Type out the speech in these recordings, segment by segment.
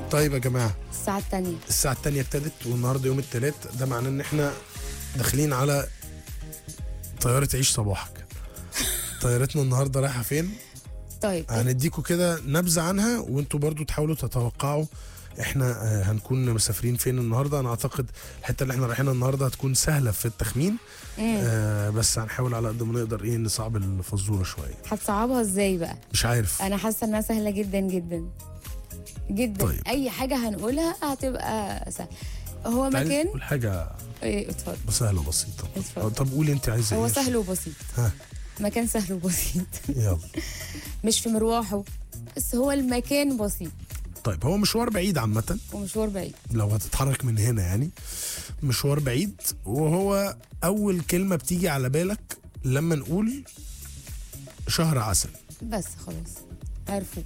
طيب يا جماعه الساعه الثانيه الساعه الثانيه ابتدت والنهارده يوم الثلاث ده معناه ان احنا داخلين على طياره عيش صباحك طيارتنا النهارده رايحه فين طيب هنديكوا كده نبذه عنها وانتوا برضو تحاولوا تتوقعوا احنا آه، هنكون مسافرين فين النهارده انا اعتقد الحته اللي احنا رايحينها النهارده هتكون سهله في التخمين آه بس هنحاول على قد ما نقدر ايه نصعب الفزوره شويه هتصعبها ازاي بقى مش عارف انا حاسه انها سهله جدا جدا جدا طيب. اي حاجه هنقولها هتبقى سهله هو تعالي مكان نقول حاجه ايه اتفضل سهله وبسيطه اتفضل. طب قولي انت عايزه هو ايه سهل وبسيط ها مكان سهل وبسيط يلا مش في مروحه بس هو المكان بسيط طيب هو مشوار بعيد عامه ومشوار بعيد لو هتتحرك من هنا يعني مشوار بعيد وهو اول كلمه بتيجي على بالك لما نقول شهر عسل بس خلاص عرفوا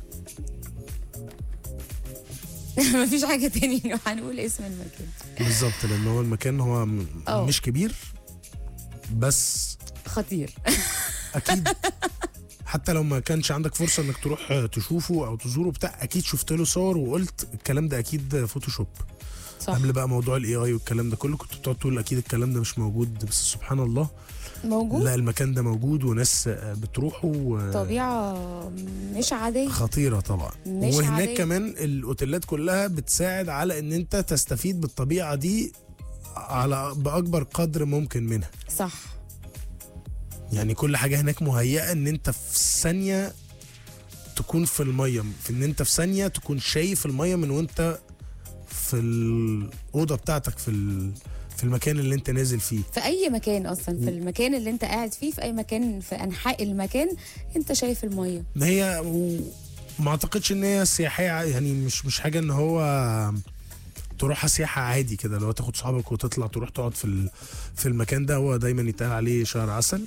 مفيش حاجة تاني إنه هنقول اسم المكان بالظبط لان هو المكان هو م- أه. مش كبير بس خطير اكيد حتى لو ما كانش عندك فرصه انك تروح تشوفه او تزوره بتاع اكيد شفت له صور وقلت الكلام ده اكيد فوتوشوب صح قبل بقى موضوع الاي اي والكلام ده كله كنت بتقعد تقول اكيد الكلام ده مش موجود بس سبحان الله موجود لا المكان ده موجود وناس بتروحه و- طبيعة مش عادية خطيره طبعا مش وهناك عادية. كمان الاوتيلات كلها بتساعد على ان انت تستفيد بالطبيعه دي على باكبر قدر ممكن منها صح يعني كل حاجه هناك مهيئه ان انت في ثانيه تكون في الميه في ان انت في ثانيه تكون شايف الميه من وانت في الاوضه بتاعتك في ال- في المكان اللي انت نازل فيه في أي مكان أصلا في المكان اللي أنت قاعد فيه في أي مكان في أنحاء المكان أنت شايف المية ما هي و- ما اعتقدش ان هي سياحيه ع- يعني مش مش حاجه ان هو تروحها سياحه عادي كده لو تاخد صحابك وتطلع تروح تقعد في ال- في المكان ده هو دايما يتقال عليه شهر عسل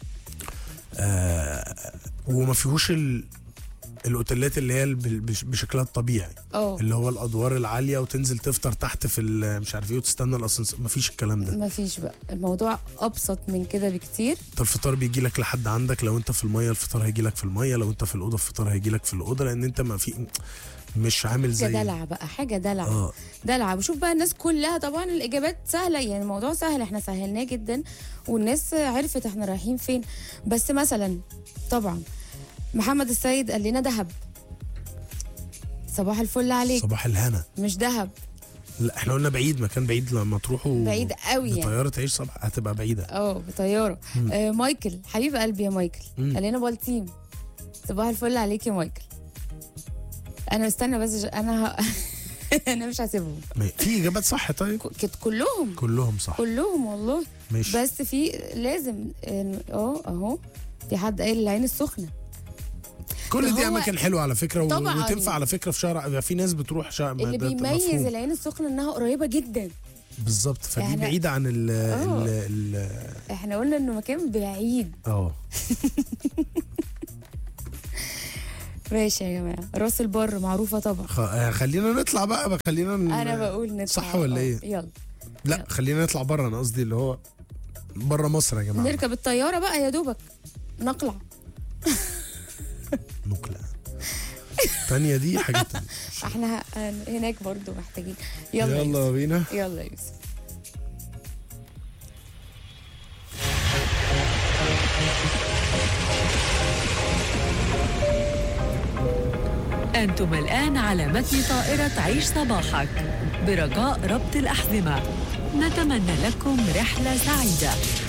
آه وما فيهوش ال الاوتيلات اللي هي ال- بش- بشكلها الطبيعي اه اللي هو الادوار العاليه وتنزل تفطر تحت في ال- مش عارف ايه وتستنى الاسانسير مفيش الكلام ده مفيش بقى الموضوع أبسط من كده بكتير انت الفطار بيجي لك لحد عندك لو انت في الميه الفطار هيجي لك في الميه لو انت في الاوضه الفطار هيجي لك في الاوضه لان انت ما في مش عامل حاجة زي دلع بقى حاجة دلع اه دلع بشوف بقى الناس كلها طبعا الاجابات سهله يعني الموضوع سهل احنا سهلناه جدا والناس عرفت احنا رايحين فين بس مثلا طبعا محمد السيد قال لنا دهب صباح الفل عليك صباح الهنا مش دهب لا احنا قلنا بعيد مكان بعيد لما تروحوا بعيد قوي يعني بطياره تعيش صباح هتبقى بعيده اه بطياره آه مايكل حبيب قلبي يا مايكل مم. قال لنا بلطيم صباح الفل عليك يا مايكل انا استنى بس انا ه... انا مش هسيبهم ما- في اجابات صح طيب ك- كت كلهم كلهم صح كلهم والله ماشي بس في لازم إن- اه اهو في حد قايل العين السخنه كل دي هو- اماكن حلوه على فكره و- طبعاً. وتنفع على فكره في شارع يبقى في ناس بتروح شارع ما اللي ده بيميز مفهوم. العين السخنه انها قريبه جدا بالظبط فدي إحنا- بعيده عن ال آه. ال ال احنا قلنا انه مكان بعيد اه ماشي يا جماعه راس البر معروفه طبعا خ- آه، خلينا نطلع بقى بقى خلينا ن... انا بقول نطلع صح ولا آه، إيه؟ يلا لا خلينا نطلع بره انا قصدي اللي هو بره مصر يا جماعه نركب الطياره بقى يا دوبك نقلع نقلة تانية دي حاجة تانية احنا ه- هناك برضو محتاجين يلا يلا, يلا بينا يلا يا يوسف أنتم الآن على متن طائرة عيش صباحك برجاء ربط الأحزمة نتمنى لكم رحلة سعيدة